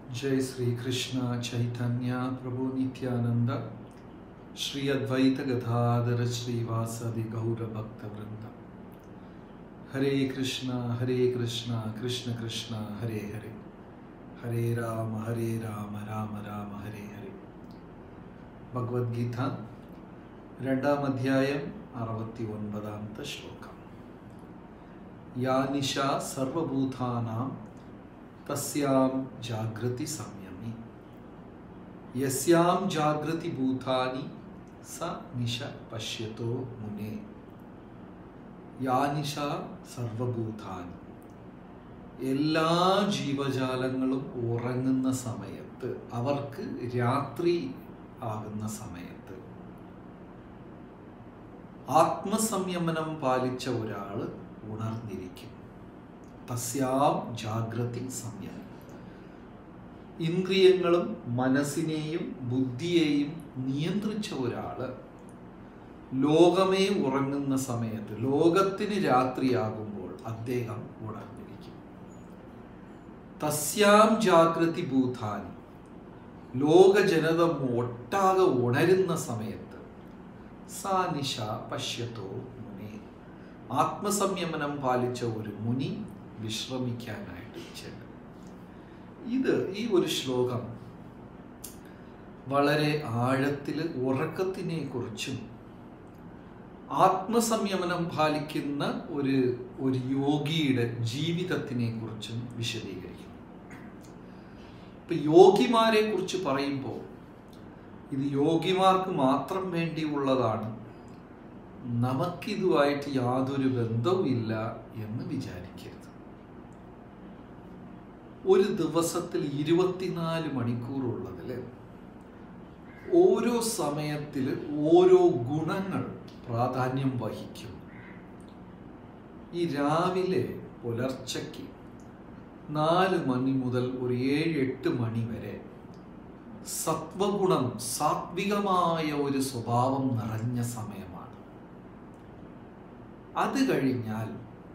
जय श्री कृष्ण चैतन्य प्रभु नित्यानंद श्री अद्वैत गदाधर श्रीवासदि गौर भक्त वृंद हरे कृष्ण हरे कृष्ण कृष्ण कृष्ण हरे हरे हरे राम हरे राम राम राम ഹരേ ഹരേ ഭഗവത്ഗീത രണ്ടാം അധ്യായം അറുപത്തി ഒൻപതാമത്തെ ശ്ലോകം യാനിഷ സർവഭൂതാനാം തസ്യാം ജാഗ്രതി സംയമി യസ്യാം ജാഗ്രതി ഭൂതാനി സ നിശ പശ്യത്തോ മുനേ യാനിഷ സർവഭൂതാനി എല്ലാ ജീവജാലങ്ങളും ഉറങ്ങുന്ന സമയത്ത് അവർക്ക് രാത്രി ആകുന്ന സമയത്ത് ആത്മസംയമനം പാലിച്ച ഒരാൾ ഉണർന്നിരിക്കും തസ്യാം ജാഗ്രതി സംയമം ഇന്ദ്രിയങ്ങളും മനസ്സിനെയും ബുദ്ധിയെയും നിയന്ത്രിച്ച ഒരാൾ ലോകമേ ഉറങ്ങുന്ന സമയത്ത് ലോകത്തിന് രാത്രിയാകുമ്പോൾ അദ്ദേഹം ഉണർന്നിരിക്കും തസ്യാം ജാഗ്രതി ഭൂതാനി ലോക ജനത ഒട്ടാകെ ഉണരുന്ന സമയത്ത് സാ നിശ പശ്യത്തോ മുനി ആത്മസംയമനം പാലിച്ച ഒരു മുനി വിശ്രമിക്കാനായിട്ട് ചെല്ലും ഇത് ഈ ഒരു ശ്ലോകം വളരെ ആഴത്തിൽ ഉറക്കത്തിനെ കുറിച്ചും ആത്മസംയമനം പാലിക്കുന്ന ഒരു ഒരു യോഗിയുടെ ജീവിതത്തിനെ കുറിച്ചും വിശദീകരിക്കും ഇപ്പൊ യോഗിമാരെ കുറിച്ച് പറയുമ്പോൾ ഇത് യോഗിമാർക്ക് മാത്രം വേണ്ടിയുള്ളതാണ് നമുക്കിതുമായിട്ട് യാതൊരു ബന്ധവുമില്ല എന്ന് വിചാരിക്കരുത് ഒരു ദിവസത്തിൽ ഇരുപത്തിനാല് മണിക്കൂറുള്ളതിൽ ഓരോ സമയത്തിൽ ഓരോ ഗുണങ്ങൾ പ്രാധാന്യം വഹിക്കും ഈ രാവിലെ പുലർച്ചയ്ക്ക് നാല് മണി മുതൽ ഒരു ഏഴ് എട്ട് മണി വരെ സത്വഗുണം സാത്വികമായ ഒരു സ്വഭാവം നിറഞ്ഞ സമയമാണ് അത് കഴിഞ്ഞാൽ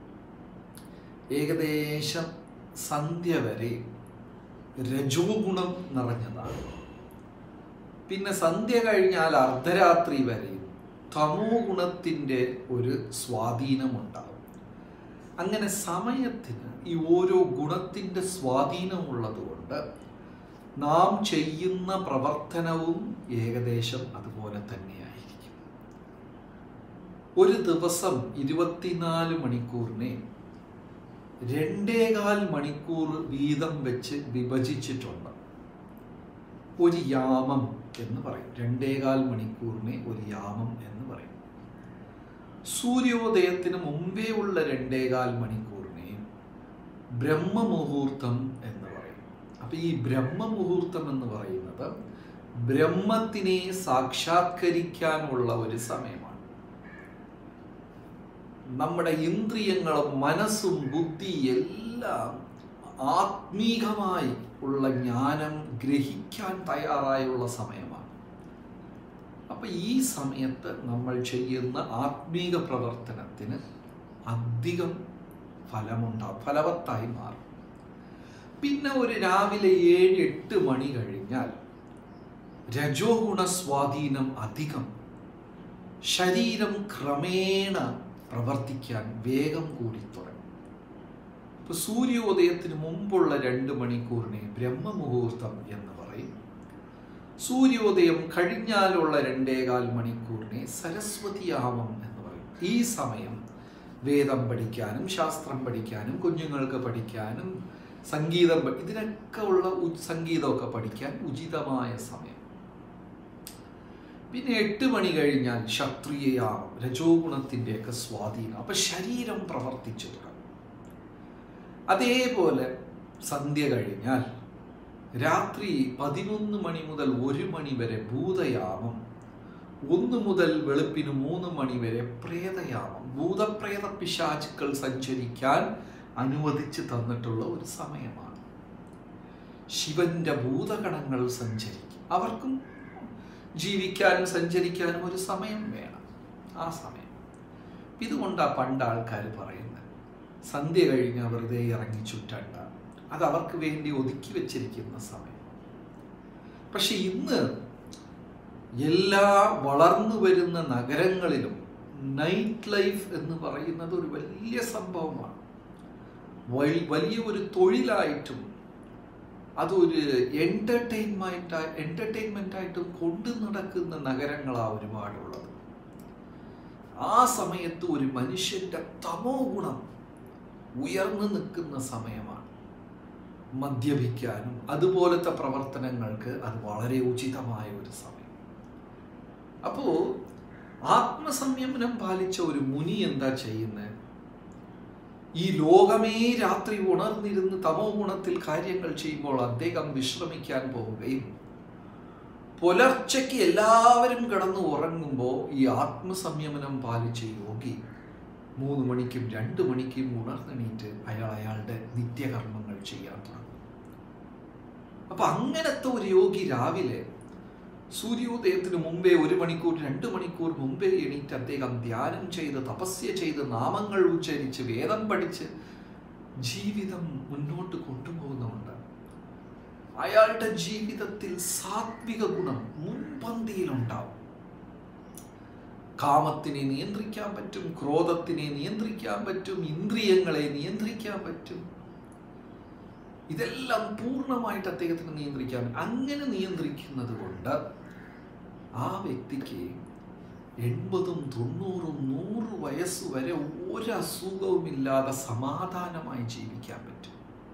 ഏകദേശം സന്ധ്യ വരെ രജോ ഗുണം നിറഞ്ഞതാണ് പിന്നെ സന്ധ്യ കഴിഞ്ഞാൽ അർദ്ധരാത്രി വരെയും തമോ ഗുണത്തിൻ്റെ ഒരു സ്വാധീനമുണ്ടാകും അങ്ങനെ സമയത്തിന് ഈ ഓരോ ഗുണത്തിൻ്റെ സ്വാധീനമുള്ളത് കൊണ്ട് നാം ചെയ്യുന്ന പ്രവർത്തനവും ഏകദേശം അതുപോലെ തന്നെയായിരിക്കും ഒരു ദിവസം ഇരുപത്തിനാല് മണിക്കൂറിനെ രണ്ടേകാൽ മണിക്കൂർ വീതം വെച്ച് വിഭജിച്ചിട്ടുണ്ട് ഒരു യാമം എന്ന് പറയും രണ്ടേകാൽ മണിക്കൂറിനെ ഒരു യാമം എന്ന് പറയും സൂര്യോദയത്തിന് മുമ്പേ ഉള്ള രണ്ടേകാൽ മണിക്കൂറിനെ ബ്രഹ്മമുഹൂർത്തം എന്ന് പറയും അപ്പൊ ഈ ബ്രഹ്മമുഹൂർത്തം എന്ന് പറയുന്നത് ബ്രഹ്മത്തിനെ സാക്ഷാത്കരിക്കാനുള്ള ഒരു സമയമാണ് നമ്മുടെ ഇന്ദ്രിയങ്ങളും മനസ്സും ബുദ്ധി എല്ലാം ആത്മീകമായി ഉള്ള ജ്ഞാനം ഗ്രഹിക്കാൻ തയ്യാറായുള്ള സമയമാണ് അപ്പൊ ഈ സമയത്ത് നമ്മൾ ചെയ്യുന്ന ആത്മീക പ്രവർത്തനത്തിന് അധികം ഫലമുണ്ടാവും ഫലവത്തായി മാറും പിന്നെ ഒരു രാവിലെ ഏഴ് എട്ട് മണി കഴിഞ്ഞാൽ രജോ ഗുണ സ്വാധീനം അധികം ശരീരം ക്രമേണ പ്രവർത്തിക്കാൻ വേഗം കൂടി തുടങ്ങും ഇപ്പൊ സൂര്യോദയത്തിന് മുമ്പുള്ള രണ്ട് മണിക്കൂറിനെ ബ്രഹ്മമുഹൂർത്തം എന്ന് പറയും സൂര്യോദയം കഴിഞ്ഞാലുള്ള രണ്ടേകാൽ മണിക്കൂറിനെ സരസ്വതിയാമം എന്ന് പറയും ഈ സമയം വേദം പഠിക്കാനും ശാസ്ത്രം പഠിക്കാനും കുഞ്ഞുങ്ങൾക്ക് പഠിക്കാനും സംഗീതം ഇതിനൊക്കെ ഉള്ള സംഗീതമൊക്കെ പഠിക്കാൻ ഉചിതമായ സമയം പിന്നെ എട്ട് മണി കഴിഞ്ഞാൽ ക്ഷത്രിയയാമം രജോ ഗുണത്തിൻ്റെയൊക്കെ സ്വാധീനം അപ്പൊ ശരീരം പ്രവർത്തിച്ചു തുടങ്ങും അതേപോലെ സന്ധ്യ കഴിഞ്ഞാൽ രാത്രി പതിനൊന്ന് മണി മുതൽ ഒരു മണി വരെ ഭൂതയാമം ഒന്ന് മുതൽ വെളുപ്പിന് മൂന്ന് മണി വരെ പ്രേതയാമം ഭൂതപ്രേത പിശാചുക്കൾ സഞ്ചരിക്കാൻ അനുവദിച്ച് തന്നിട്ടുള്ള ഒരു സമയമാണ് ശിവന്റെ ഭൂതഗണങ്ങൾ സഞ്ചരിക്കും അവർക്കും ജീവിക്കാനും സഞ്ചരിക്കാനും ഒരു സമയം വേണം ആ സമയം ഇതുകൊണ്ടാണ് പണ്ട് ആൾക്കാർ പറയുന്നത് സന്ധ്യ കഴിഞ്ഞാൽ വെറുതെ ഇറങ്ങി ചുറ്റണ്ട അത് അവർക്ക് വേണ്ടി ഒതുക്കി വെച്ചിരിക്കുന്ന സമയം പക്ഷെ ഇന്ന് എല്ലാ വളർന്നു വരുന്ന നഗരങ്ങളിലും നൈറ്റ് ലൈഫ് എന്ന് പറയുന്നത് ഒരു വലിയ സംഭവമാണ് വൽ- വലിയ ഒരു തൊഴിലായിട്ടും അതൊരു എൻ്റർടൈൻമെൻ്റ് എൻ്റർടൈൻമെൻ്റ് ആയിട്ടും കൊണ്ടു നടക്കുന്ന നഗരങ്ങളാണ് ഒരുപാടുള്ളത് ആ സമയത്ത് ഒരു മനുഷ്യൻ്റെ തമോ ഗുണം ഉയർന്നു നിൽക്കുന്ന സമയമാണ് മദ്യപിക്കാനും അതുപോലത്തെ പ്രവർത്തനങ്ങൾക്ക് അത് വളരെ ഉചിതമായ ഒരു സമയം അപ്പോൾ ആത്മസംയമനം പാലിച്ച ഒരു മുനി എന്താ ചെയ്യുന്നത് ഈ ലോകമേ രാത്രി ഉണർന്നിരുന്ന് തമോ ഗുണത്തിൽ കാര്യങ്ങൾ ചെയ്യുമ്പോൾ അദ്ദേഹം വിശ്രമിക്കാൻ പോവുകയും പുലർച്ചയ്ക്ക് എല്ലാവരും കിടന്ന് ഉറങ്ങുമ്പോൾ ഈ ആത്മസംയമനം പാലിച്ച യോഗി മൂന്ന് മണിക്കും രണ്ട് മണിക്കും ഉണർന്നെണീറ്റ് അയാൾ അയാളുടെ നിത്യകർമ്മങ്ങൾ ചെയ്യാൻ തുടങ്ങും അപ്പൊ അങ്ങനത്തെ ഒരു യോഗി രാവിലെ സൂര്യോദയത്തിന് മുമ്പേ ഒരു മണിക്കൂർ രണ്ട് മണിക്കൂർ മുമ്പേ എണീറ്റ് അദ്ദേഹം ധ്യാനം ചെയ്ത് തപസ്യ ചെയ്ത് നാമങ്ങൾ ഉച്ചരിച്ച് വേദം പഠിച്ച് ജീവിതം മുന്നോട്ട് കൊണ്ടുപോകുന്നുണ്ട് അയാളുടെ ജീവിതത്തിൽ സാത്വിക ഗുണം മുൻപന്തിയിലുണ്ടാവും കാമത്തിനെ നിയന്ത്രിക്കാൻ പറ്റും ക്രോധത്തിനെ നിയന്ത്രിക്കാൻ പറ്റും ഇന്ദ്രിയങ്ങളെ നിയന്ത്രിക്കാൻ പറ്റും ഇതെല്ലാം പൂർണ്ണമായിട്ട് അദ്ദേഹത്തിന് നിയന്ത്രിക്കാൻ അങ്ങനെ നിയന്ത്രിക്കുന്നത് കൊണ്ട് ആ വ്യക്തിക്ക് എൺപതും തൊണ്ണൂറും നൂറ് വയസ്സ് വരെ ഒരു അസുഖവുമില്ലാതെ സമാധാനമായി ജീവിക്കാൻ പറ്റും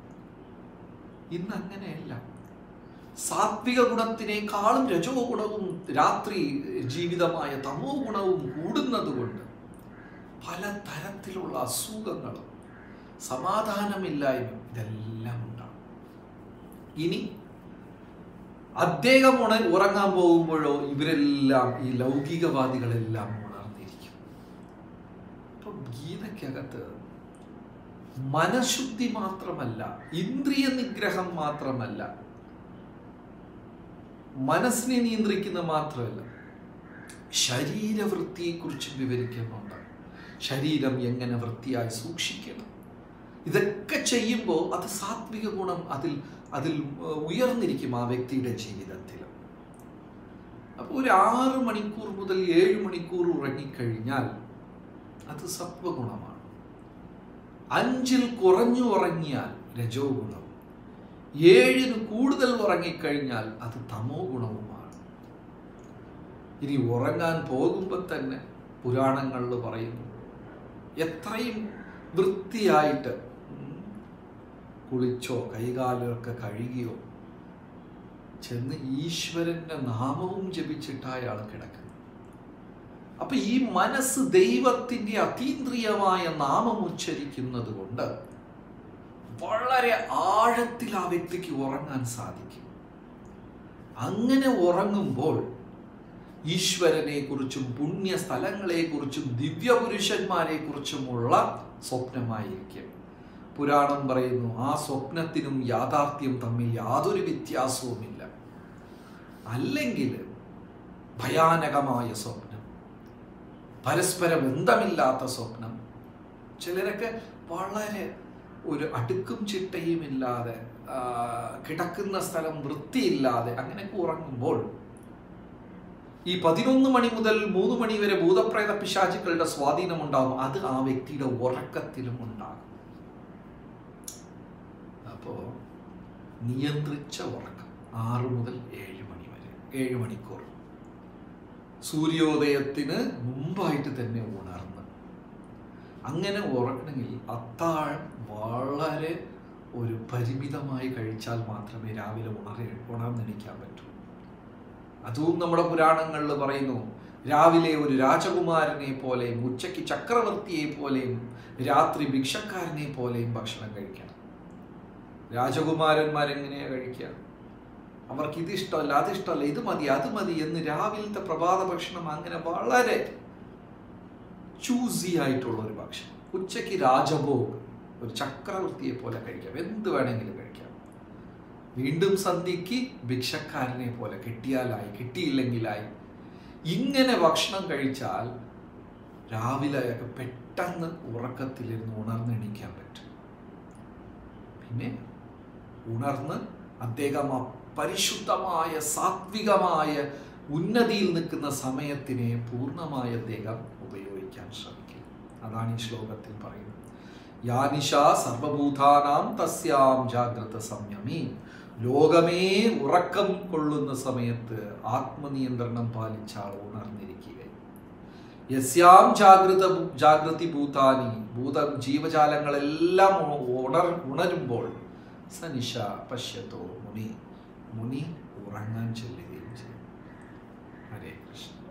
ഇന്ന് അങ്ങനെയല്ല സാത്വിക ഗുണത്തിനേക്കാളും രജോ ഗുണവും രാത്രി ജീവിതമായ തമോ ഗുണവും കൂടുന്നത് കൊണ്ട് പല തരത്തിലുള്ള അസുഖങ്ങളും സമാധാനമില്ലായ്മ ഇതെല്ലാം ഉണ്ടാകും ഇനി അദ്ദേഹം ഉണ ഉറങ്ങാൻ പോകുമ്പോഴോ ഇവരെല്ലാം ഈ ലൗകികവാദികളെല്ലാം ഉണർന്നിരിക്കും അപ്പൊ ഗീതയ്ക്കകത്ത് മനഃശുദ്ധി മാത്രമല്ല ഇന്ദ്രിയ നിഗ്രഹം മാത്രമല്ല മനസ്സിനെ നിയന്ത്രിക്കുന്ന മാത്രമല്ല ശരീരവൃത്തിയെക്കുറിച്ച് വിവരിക്കുന്നുണ്ട് ശരീരം എങ്ങനെ വൃത്തിയായി സൂക്ഷിക്കണം ഇതൊക്കെ ചെയ്യുമ്പോൾ അത് സാത്വിക ഗുണം അതിൽ അതിൽ ഏർ, ഉയർന്നിരിക്കും ആ വ്യക്തിയുടെ ജീവിതത്തിൽ അപ്പോൾ ഒരു ആറ് മണിക്കൂർ മുതൽ ഏഴ് മണിക്കൂർ ഉറങ്ങിക്കഴിഞ്ഞാൽ അത് സത്വഗുണമാണ് അഞ്ചിൽ കുറഞ്ഞു ഉറങ്ങിയാൽ രജോ ഗുണം ഏഴിന് കൂടുതൽ ഉറങ്ങിക്കഴിഞ്ഞാൽ അത് തമോ ഗുണവുമാണ് ഇനി ഉറങ്ങാൻ പോകുമ്പോൾ തന്നെ പുരാണങ്ങളിൽ പറയുന്നു എത്രയും വൃത്തിയായിട്ട് ഉം, കുളിച്ചോ കൈകാലുകളൊക്കെ കഴുകിയോ ചെന്ന് ഈശ്വരന്റെ നാമവും ജപിച്ചിട്ട് അയാൾ കിടക്കുന്നത് അപ്പൊ ഈ മനസ്സ് ദൈവത്തിന്റെ അതീന്ദ്രിയമായ നാമം ഉച്ചരിക്കുന്നത് കൊണ്ട് വളരെ ആഴത്തിൽ ആ വ്യക്തിക്ക് ഉറങ്ങാൻ സാധിക്കും അങ്ങനെ ഉറങ്ങുമ്പോൾ ഈശ്വരനെ കുറിച്ചും പുണ്യ സ്ഥലങ്ങളെ കുറിച്ചും ദിവ്യപുരുഷന്മാരെ കുറിച്ചുമുള്ള സ്വപ്നമായിരിക്കും പുരാണം പറയുന്നു ആ സ്വപ്നത്തിനും യാഥാർത്ഥ്യം തമ്മിൽ യാതൊരു വ്യത്യാസവുമില്ല അല്ലെങ്കിൽ ഭയാനകമായ സ്വപ്നം പരസ്പര ബന്ധമില്ലാത്ത സ്വപ്നം ചിലരൊക്കെ വളരെ ഒരു അടുക്കും ചിട്ടയും ഇല്ലാതെ ആ, കിടക്കുന്ന സ്ഥലം വൃത്തിയില്ലാതെ അങ്ങനെയൊക്കെ ഉറങ്ങുമ്പോൾ ഈ പതിനൊന്ന് മണി മുതൽ മൂന്ന് മണി വരെ ഭൂതപ്രേത പിശാചുക്കളുടെ സ്വാധീനം ഉണ്ടാകും അത് ആ വ്യക്തിയുടെ ഉറക്കത്തിലും ഉണ്ടാകും അപ്പോ നിയന്ത്രിച്ച ഉറക്കം ആറ് മുതൽ ഏഴ് മണി വരെ ഏഴ് മണിക്കൂർ സൂര്യോദയത്തിന് മുമ്പായിട്ട് തന്നെ ഉണർന്ന് അങ്ങനെ ഉറങ്ങണമെങ്കിൽ അത്താഴം വളരെ ഒരു പരിമിതമായി കഴിച്ചാൽ മാത്രമേ രാവിലെ ഉണര ഉണർന്നെണിക്കാൻ പറ്റൂ അതും നമ്മുടെ പുരാണങ്ങളിൽ പറയുന്നു രാവിലെ ഒരു രാജകുമാരനെ പോലെയും ഉച്ചയ്ക്ക് ചക്രവർത്തിയെ പോലെയും രാത്രി ഭിക്ഷക്കാരനെ പോലെയും ഭക്ഷണം കഴിക്കണം രാജകുമാരന്മാരെങ്ങനെയാ കഴിക്കുക അവർക്ക് ഇത് ഇഷ്ടമല്ല അത് ഇഷ്ടമല്ല ഇത് മതി അത് മതി എന്ന് രാവിലത്തെ പ്രഭാത ഭക്ഷണം അങ്ങനെ വളരെ ചൂസി ആയിട്ടുള്ള ഒരു ഭക്ഷണം ഉച്ചയ്ക്ക് രാജഭോഗ് ഒരു ചക്രവർത്തിയെ പോലെ കഴിക്കാം എന്ത് വേണമെങ്കിലും കഴിക്കാം വീണ്ടും സന്ധ്യയ്ക്ക് ഭിക്ഷക്കാരനെ പോലെ കിട്ടിയാലായി കിട്ടിയില്ലെങ്കിലായി ഇങ്ങനെ ഭക്ഷണം കഴിച്ചാൽ രാവിലെയൊക്കെ പെട്ടെന്ന് ഉറക്കത്തിലിരുന്ന് ഉണർന്നെണീക്കാൻ പറ്റും പിന്നെ ഉണർന്ന് അദ്ദേഹം ആ പരിശുദ്ധമായ സാത്വികമായ ഉന്നതിയിൽ നിൽക്കുന്ന സമയത്തിനെ പൂർണ്ണമായി അദ്ദേഹം ഉപയോഗിക്കാൻ ശ്രമിക്കും അതാണ് ഈ ശ്ലോകത്തിൽ പറയുന്നത് യാനിഷ സർവഭൂതാനാം തസ്യാം ജാഗ്രത സംയമി ലോകമേ ഉറക്കം കൊള്ളുന്ന സമയത്ത് ആത്മനിയന്ത്രണം പാലിച്ച ആൾ ഉണർന്നിരിക്കുക യസ്യാം ജാഗ്രത ജാഗ്രതി ഭൂതാനി ഭൂത ജീവജാലങ്ങളെല്ലാം ഉണർ ഉണരുമ്പോൾ സനിഷ പശ്യത്തോ മുനി മുനി ഉറങ്ങാൻ ചെല്ലുകയും ചെയ്യും ഹരേ കൃഷ്ണ